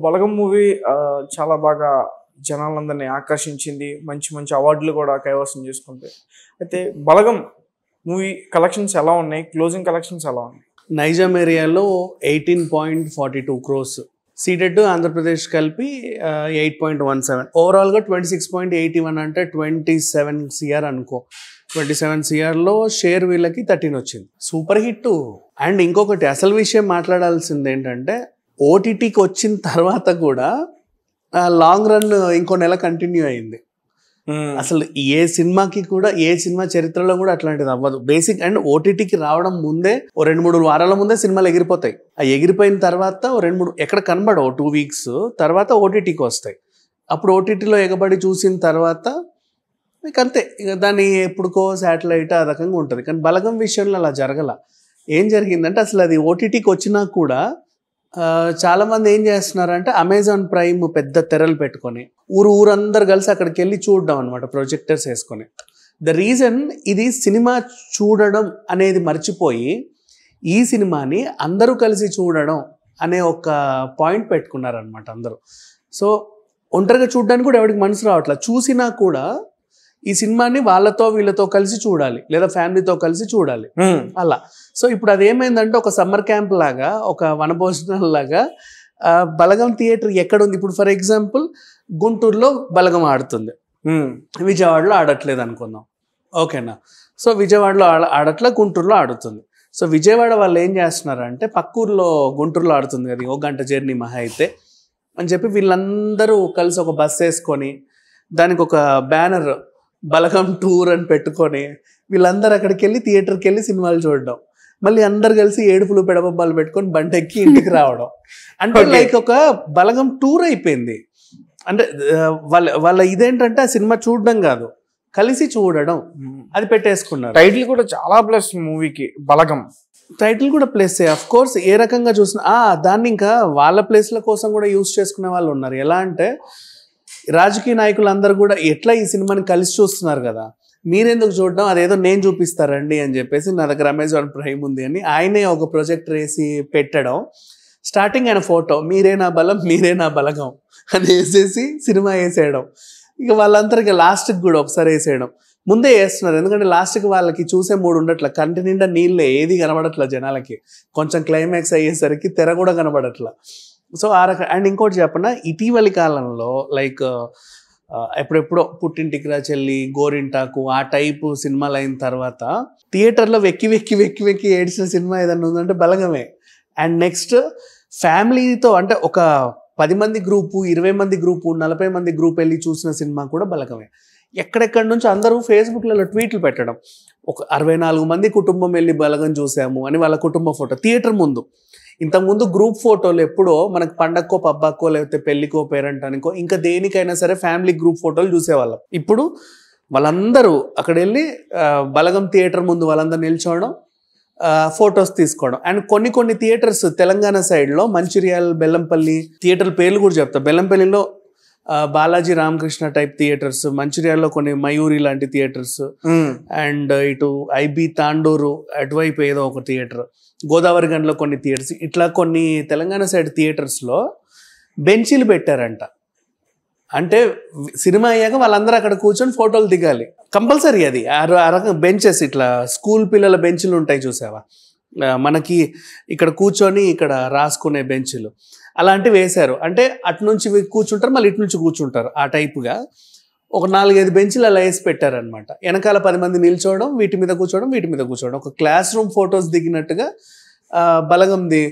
బలగం movie చాలా బాగా జనాలందరినీ ఆకర్షించింది మంచి మంచి అవార్డులు కూడా కైవసం చేసుకుంది అయితే బలగం మూవీ కలెక్షన్స్ ఎలా ఉన్నాయి క్లోజింగ్ కలెక్షన్స్ ఎలా ఉన్నాయి నైజాం ఏరియాలో eighteen point forty two crores ceded Andhra Pradesh కలిపి ఎయిట్ పాయింట్ వన్ సెవెన్ ఓవరాల్గా twenty six point eighty one అంటే ట్వంటీ సెవెన్ సిఆర్ అనుకో ట్వంటీ సెవెన్ సిఆర్లో షేర్ వీళ్ళకి థర్టీన్ వచ్చింది సూపర్ హిట్ అండ్ ఇంకొకటి అసలు విషయం మాట్లాడాల్సింది ఏంటంటే ఓటీటీకి వచ్చిన తర్వాత కూడా లాంగ్ రన్ ఇంకో నెల కంటిన్యూ అయింది అసలు ఏ సినిమాకి కూడా ఏ సినిమా చరిత్రలో కూడా అట్లాంటిది అవ్వదు బేసిక్ అండ్ ఓటీటీకి రావడం ముందే ఓ రెండు మూడు వారాల ముందే సినిమాలు ఎగిరిపోతాయి ఆ ఎగిరిపోయిన తర్వాత ఓ రెండు మూడు ఎక్కడ కనబడవు టూ వీక్స్ తర్వాత ఓటీటీకి వస్తాయి అప్పుడు ఓటీటీలో ఎగబడి చూసిన తర్వాత ఇక అంతే ఇక దాన్ని ఎప్పుడుకో శాటిలైట్ ఆ రకంగా ఉంటుంది కానీ బలగం విషయంలో అలా జరగల ఏం జరిగిందంటే అసలు అది ఓటీటీకి వచ్చినా కూడా ఆ, చాలా మంది ఏం చేస్తున్నారంటే అమెజాన్ ప్రైమ్ పెద్ద తెరలు పెట్టుకొని ఊరు ఊరందరు కలిసి అక్కడికి వెళ్ళి చూడడం అనమాట ప్రొజెక్టర్స్ వేసుకొని ద రీజన్ ఇది సినిమా చూడడం అనేది మర్చిపోయి ఈ సినిమాని అందరూ కలిసి చూడడం అనే ఒక పాయింట్ పెట్టుకున్నారనమాట అందరూ సో ఒంటరిగా చూడడానికి కూడా ఎవరికి మనసు రావట్లేదు చూసినా కూడా ఈ సినిమాని వాళ్ళతో వీళ్ళతో కలిసి చూడాలి లేదా ఫ్యామిలీతో కలిసి చూడాలి అలా సో ఇప్పుడు అది ఏమైందంటే ఒక సమ్మర్ క్యాంప్ లాగా ఒక వనభోజనాల లాగా ఆ, బలగం థియేటర్ ఎక్కడ ఉంది ఇప్పుడు ఫర్ ఎగ్జాంపుల్ గుంటూరులో బలగం ఆడుతుంది విజయవాడలో ఆడట్లేదు అనుకుందాం ఓకేనా సో విజయవాడలో ఆడ ఆడట్లే గుంటూరులో ఆడుతుంది సో విజయవాడ వాళ్ళు ఏం చేస్తున్నారంటే పక్కూరులో గుంటూరులో ఆడుతుంది కదా ఒక గంట జర్నీ మహా అయితే అని చెప్పి వీళ్ళందరూ కలిసి ఒక బస్ వేసుకొని దానికి ఒక బ్యానర్ బలగం టూర్ అని పెట్టుకొని వీళ్ళందరూ అక్కడికి వెళ్ళి థియేటర్కి వెళ్ళి సినిమాలు చూడడం మళ్ళీ అందరు కలిసి ఏడుపులు పెడబొబ్బాలు పెట్టుకొని బండి ఎక్కి ఇంటికి రావడం అంటే Okay. లైక్ ఒక బలగం టూర్ అయిపోయింది అంటే ఆ, వాళ్ళ వాళ్ళ ఇదేంటంటే ఆ సినిమా చూడడం కాదు కలిసి చూడడం అది పెట్టేసుకున్నారు టైటిల్ కూడా చాలా ప్లస్ మూవీకి బలగం టైటిల్ కూడా ప్లేస్ అఫ్ కోర్స్ ఏ రకంగా చూసినా ఆ, దాన్ని ఇంకా వాళ్ళ ప్లేస్ల కోసం కూడా యూస్ చేసుకునే వాళ్ళు ఉన్నారు ఎలా అంటే రాజకీయ నాయకులందరూ కూడా ఎట్లా ఈ సినిమాని కలిసి చూస్తున్నారు కదా మీరెందుకు చూడడం అదేదో నేను చూపిస్తారండి అని చెప్పేసి నా దగ్గర అమెజాన్ ప్రైమ్ ఉంది అని ఆయనే ఒక ప్రొజెక్టర్ వేసి పెట్టడం స్టార్టింగ్ ఆయన ఫోటో మీరే నా బలం మీరే నా బలగం అని వేసేసి సినిమా వేసేయడం ఇక వాళ్ళందరికీ లాస్ట్కి కూడా ఒకసారి వేసేయడం ముందే వేస్తున్నారు ఎందుకంటే లాస్ట్కి వాళ్ళకి చూసే మూడు ఉండట్ల కంటి నిండా నీళ్ళే ఏది కనబడట్ల జనాలకి కొంచెం క్లైమాక్స్ అయ్యేసరికి తెర కూడా కనబడట్ల సో ఆ రకం అండ్ ఇంకోటి చెప్పన ఇటీవలి కాలంలో లైక్ ఎప్పుడెప్పుడో పుట్టింటికి రా చెల్లి గోరింటాకు ఆ టైపు సినిమాలు అయిన తర్వాత థియేటర్లో వెక్కి వెక్కి వెక్కి వెక్కి ఏడ్చిన సినిమా ఏదన్నా ఉందంటే బలగమే అండ్ నెక్స్ట్ ఫ్యామిలీతో అంటే ఒక పది మంది గ్రూపు ఇరవై మంది గ్రూపు నలభై మంది గ్రూప్ వెళ్ళి చూసిన సినిమా కూడా బలగమే ఎక్కడెక్కడి నుంచి అందరూ ఫేస్బుక్లలో ట్వీట్లు పెట్టడం ఒక అరవై నాలుగు మంది కుటుంబం వెళ్ళి బలగం చూసాము అని వాళ్ళ కుటుంబ ఫోటో థియేటర్ ముందు ఇంతకుముందు గ్రూప్ ఫోటోలు ఎప్పుడో మనకు పండక్కో పబ్బాకో లేకపోతే పెళ్లికో పేరెంట్ అనుకో ఇంకా దేనికైనా సరే ఫ్యామిలీ గ్రూప్ ఫోటోలు చూసేవాళ్ళం ఇప్పుడు వాళ్ళందరూ అక్కడ వెళ్ళి ఆ, బలగం థియేటర్ ముందు వాళ్ళందరూ నిల్చోవడం ఫొటోస్ తీసుకోవడం అండ్ కొన్ని కొన్ని థియేటర్స్ తెలంగాణ సైడ్లో మంచిర్యాల బెల్లంపల్లి థియేటర్ పేర్లు కూడా చెప్తా బెల్లంపల్లిలో ఆ, బాలాజీ రామకృష్ణ టైప్ థియేటర్స్ మంచిర్యాలలో కొన్ని మయూరి లాంటి థియేటర్స్ అండ్ ఇటు ఐబి తాండూరు అటువైపు ఏదో ఒక థియేటర్ గోదావరి గండ్లో కొన్ని థియేటర్స్ ఇట్లా కొన్ని తెలంగాణ సైడ్ థియేటర్స్లో బెంచీలు పెట్టారంట అంటే సినిమా అయ్యాక వాళ్ళందరూ అక్కడ కూర్చొని ఫోటోలు దిగాలి కంపల్సరీ అది ఆ ర- ఆ రకం బెంచెస్ ఇట్లా స్కూల్ పిల్లల బెంచ్లు ఉంటాయి చూసావా ఆ, మనకి ఇక్కడ కూర్చొని ఇక్కడ రాసుకునే బెంచ్లు అలాంటివి వేశారు అంటే అటు నుంచి వీ- కూర్చుంటారు మళ్ళీ ఇటు నుంచి కూర్చుంటారు ఆ టైపుగా ఒక నాలుగైదు బెంచ్లు అలా వేసి పెట్టారనమాట వెనకాల పది మంది నిల్చోవడం వీటి మీద కూర్చోవడం వీటి మీద కూర్చోవడం ఒక క్లాస్ రూమ్ ఫొటోస్ దిగినట్టుగా ఆ, బలగంది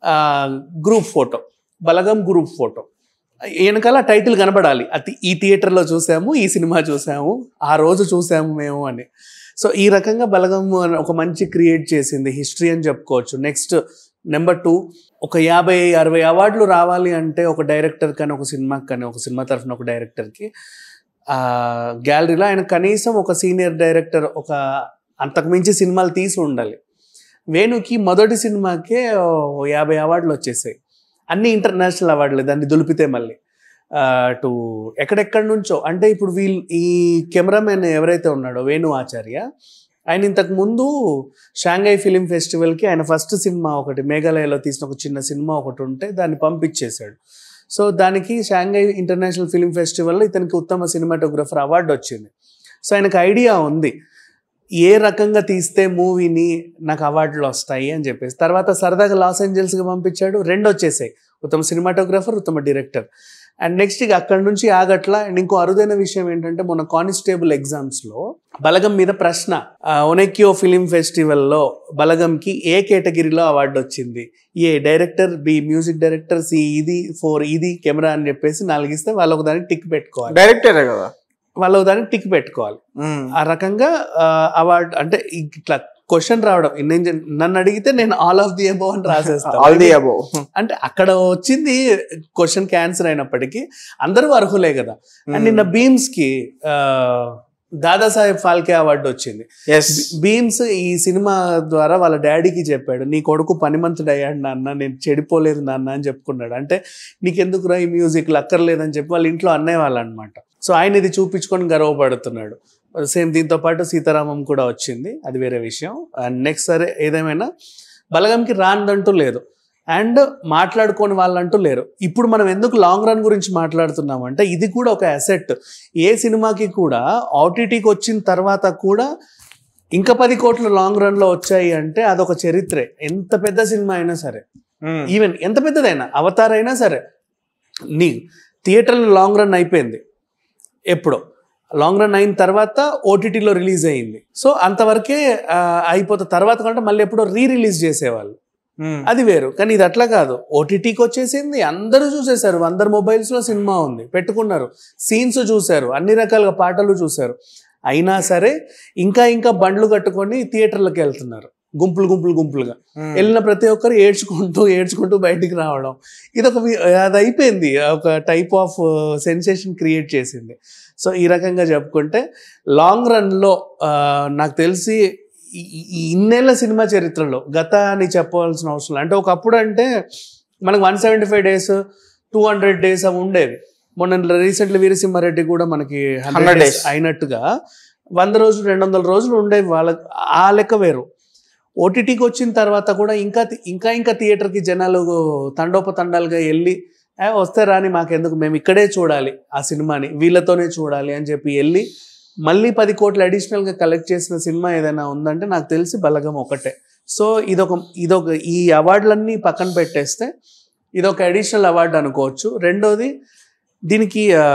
group photo Balagam group photo వెనకాల టైటిల్ కనబడాలి అతి ఈ థియేటర్లో చూసాము ఈ సినిమా చూసాము ఆ రోజు చూసాము మేము అని సో ఈ రకంగా బలగం అని ఒక మంచి క్రియేట్ చేసింది హిస్టరీ అని చెప్పుకోవచ్చు నెక్స్ట్ నెంబర్ టూ ఒక యాభై అరవై అవార్డులు రావాలి అంటే ఒక డైరెక్టర్ కానీ ఒక సినిమాకి కానీ ఒక సినిమా తరఫున ఒక డైరెక్టర్కి ఆ గ్యాలరీలో ఆయన కనీసం ఒక సీనియర్ డైరెక్టర్ ఒక అంతకుమించి సినిమాలు తీసి ఉండాలి వేణుకి మొదటి సినిమాకే ఓ యాభై అవార్డులు వచ్చేసాయి అన్ని ఇంటర్నేషనల్ అవార్డులే దాన్ని దులిపితే మళ్ళీ టు ఎక్కడెక్కడి నుంచో అంటే ఇప్పుడు వీళ్ళు ఈ కెమెరామెన్ ఎవరైతే ఉన్నాడో వేణు ఆచార్య ఆయన ఇంతకు ముందు షాంఘై ఫిలిం ఫెస్టివల్కి ఆయన ఫస్ట్ సినిమా ఒకటి మేఘాలయలో తీసిన ఒక చిన్న సినిమా ఒకటి ఉంటే దాన్ని పంపించేశాడు సో దానికి షాంఘై ఇంటర్నేషనల్ ఫిల్మ్ ఫెస్టివల్లో ఇతనికి ఉత్తమ సినిమాటోగ్రఫర్ అవార్డు వచ్చింది సో ఆయనకు ఐడియా ఉంది ఏ రకంగా తీస్తే మూవీని నాకు అవార్డులు వస్తాయి అని చెప్పేసి తర్వాత సరదాగా లాస్ ఏంజల్స్కి పంపించాడు రెండు వచ్చేసాయి ఉత్తమ సినిమాటోగ్రఫర్ ఉత్తమ డైరెక్టర్ అండ్ నెక్స్ట్ ఇక అక్కడ నుంచి ఆగట్ల అండ్ ఇంకో అరుదైన విషయం ఏంటంటే మొన్న కానిస్టేబుల్ ఎగ్జామ్స్లో బలగం మీద ప్రశ్న ఒనెక్యో ఫిలిం ఫెస్టివల్లో బలగంకి ఏ కేటగిరీలో అవార్డు వచ్చింది A director B music director C ఇది ఫోర్ ఇది కెమెరా అని చెప్పేసి నాలుగిస్తే వాళ్ళు ఒక దానికి టిక్ పెట్టుకోవాలి డైరెక్టరే కదా వాళ్ళు ఒక దానికి టిక్ పెట్టుకోవాలి ఆ రకంగా అవార్డు అంటే ఇట్లా క్వశ్చన్ రావడం నేను చె- నన్ను అడిగితే నేను ఆల్ ఆఫ్ ది అబౌవ్ అని రాసేస్తాను ఆల్ ది అబౌవ్ అంటే అక్కడ వచ్చింది క్వశ్చన్ క్యాన్సర్ అయినప్పటికీ అందరూ అర్హులే కదా అండ్ నిన్న బీమ్స్ కి ఆ, దాదాసాహెబ్ ఫాల్కే అవార్డు వచ్చింది ఎస్ బీమ్స్ ఈ సినిమా ద్వారా వాళ్ళ డాడీకి చెప్పాడు నీ కొడుకు పనిమంతుడు అయ్యాడు నాన్న నేను చెడిపోలేదు నాన్న అని చెప్పుకున్నాడు అంటే నీకెందుకురా ఈ మ్యూజిక్లు అక్కర్లేదని చెప్పి వాళ్ళ ఇంట్లో అన్నయ్య అనమాట సో ఆయన ఇది చూపించుకొని గర్వపడుతున్నాడు సేమ్ దీంతో పాటు సీతారామం కూడా వచ్చింది అది వేరే విషయం అండ్ నెక్స్ట్ సరే ఏదేమైనా బలగంకి రానిదంటూ లేదు అండ్ మాట్లాడుకోని వాళ్ళంటూ లేరు ఇప్పుడు మనం ఎందుకు లాంగ్ రన్ గురించి మాట్లాడుతున్నాం అంటే ఇది కూడా ఒక అసెట్ ఏ సినిమాకి కూడా ఓటీటీకి వచ్చిన తర్వాత కూడా ఇంకా పది కోట్ల లాంగ్ రన్ లో వచ్చాయి అంటే అదొక చరిత్రే ఎంత పెద్ద సినిమా అయినా సరే ఈవెన్ ఎంత పెద్దదైనా అవతార్ అయినా సరే నీ థియేటర్లో లాంగ్ రన్ అయిపోయింది ఎప్పుడో లాంగ్ రన్ అయిన తర్వాత ఓటీటీలో రిలీజ్ అయింది సో అంతవరకే ఆ, అయిపోతే తర్వాత కంటే మళ్ళీ ఎప్పుడో రీ రిలీజ్ చేసేవాళ్ళు అది వేరు కానీ ఇది అట్లా కాదు ఓటీటీకి వచ్చేసింది అందరూ చూసేశారు అందరు మొబైల్స్లో సినిమా ఉంది పెట్టుకున్నారు సీన్స్ చూశారు అన్ని రకాలుగా పాటలు చూశారు అయినా సరే ఇంకా ఇంకా బండ్లు కట్టుకొని థియేటర్లకు వెళ్తున్నారు గుంపులు గుంపులు గుంపులుగా వెళ్ళిన ప్రతి ఒక్కరు ఏడ్చుకుంటూ ఏడ్చుకుంటూ బయటికి రావడం ఇది ఒక వి- అది అయిపోయింది ఒక టైప్ ఆఫ్ సెన్సేషన్ క్రియేట్ చేసింది సో ఈ రకంగా చెప్పుకుంటే లాంగ్ రన్లో నాకు తెలిసి ఈ- ఈ- ఈ ఇన్నేళ్ల సినిమా చరిత్రలో గత అని చెప్పవలసిన అవసరం లేదు. అంటే ఒకప్పుడు అంటే మనకు one seventy five days two hundred days అవి ఉండేవి మొన్న రీసెంట్లీ వీరసింహారెడ్డి కూడా మనకి 100 హండ్రెడ్ డేస్ days. అయినట్టుగా వంద రోజులు రెండు వందల రోజులు ఉండేవి వాళ్ళ ఆ లెక్క వేరు ఓటీటీకి వచ్చిన తర్వాత కూడా ఇంకా తి- ఇంకా ఇంకా థియేటర్కి జనాలు తండోపతండాలుగా వెళ్ళి "ఏ, వస్తే రాని మాకెందుకు మేము ఇక్కడే చూడాలి ఆ సినిమాని వీళ్ళతోనే చూడాలి అని చెప్పి వెళ్ళి మళ్ళీ పది కోట్లు అడిషనల్గా కలెక్ట్ చేసిన సినిమా ఏదైనా ఉందంటే నాకు తెలిసి బలగం ఒకటే సో ఇదొక ఇదొక ఈ అవార్డులన్నీ పక్కన పెట్టేస్తే ఇదొక అడిషనల్ అవార్డు అనుకోవచ్చు రెండోది దీనికి ఆ,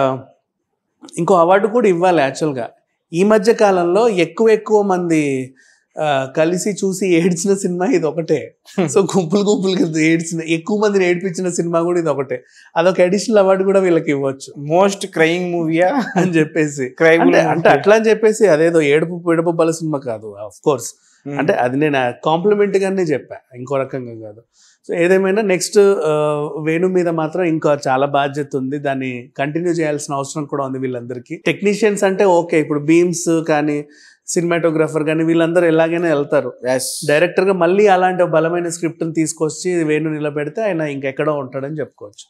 ఇంకో అవార్డు కూడా ఇవ్వాలి యాక్చువల్గా ఈ మధ్య కాలంలో ఎక్కువ ఎక్కువ మంది ఆ, కలిసి చూసి ఏడ్చిన సినిమా ఇది ఒకటే సో గుంపులు గుంపులుగా ఏడ్చిన ఎక్కువ మందిని ఏడిపించిన సినిమా కూడా ఇది ఒకటే అదొక అడిషనల్ అవార్డు కూడా వీళ్ళకి ఇవ్వచ్చు మోస్ట్ క్రయింగ్ మూవీయా అని చెప్పేసి క్రైమ్ అంటే అంటే అట్లా అని చెప్పేసి అదేదో ఏడుపు పిడుపు బల సినిమా కాదు ఆఫ్ కోర్స్ అంటే అది నేను కాంప్లిమెంట్ గానే చెప్పా ఇంకో రకంగా కాదు సో ఏదేమైనా నెక్స్ట్ వేణు మీద మాత్రం ఇంకా చాలా బాధ్యత ఉంది దాన్ని కంటిన్యూ చేయాల్సిన అవసరం కూడా ఉంది వీళ్ళందరికీ టెక్నీషియన్స్ అంటే ఓకే ఇప్పుడు బీమ్స్ కానీ సినిమాటోగ్రఫర్ కానీ వీళ్ళందరూ ఎలాగైనా వెళ్తారు ఎస్ డైరెక్టర్ గా మళ్ళీ అలాంటి ఒక బలమైన స్క్రిప్ట్ తీసుకొచ్చి వేణు నిలబెడితే ఆయన ఇంకెక్కడో ఉంటాడని చెప్పుకోవచ్చు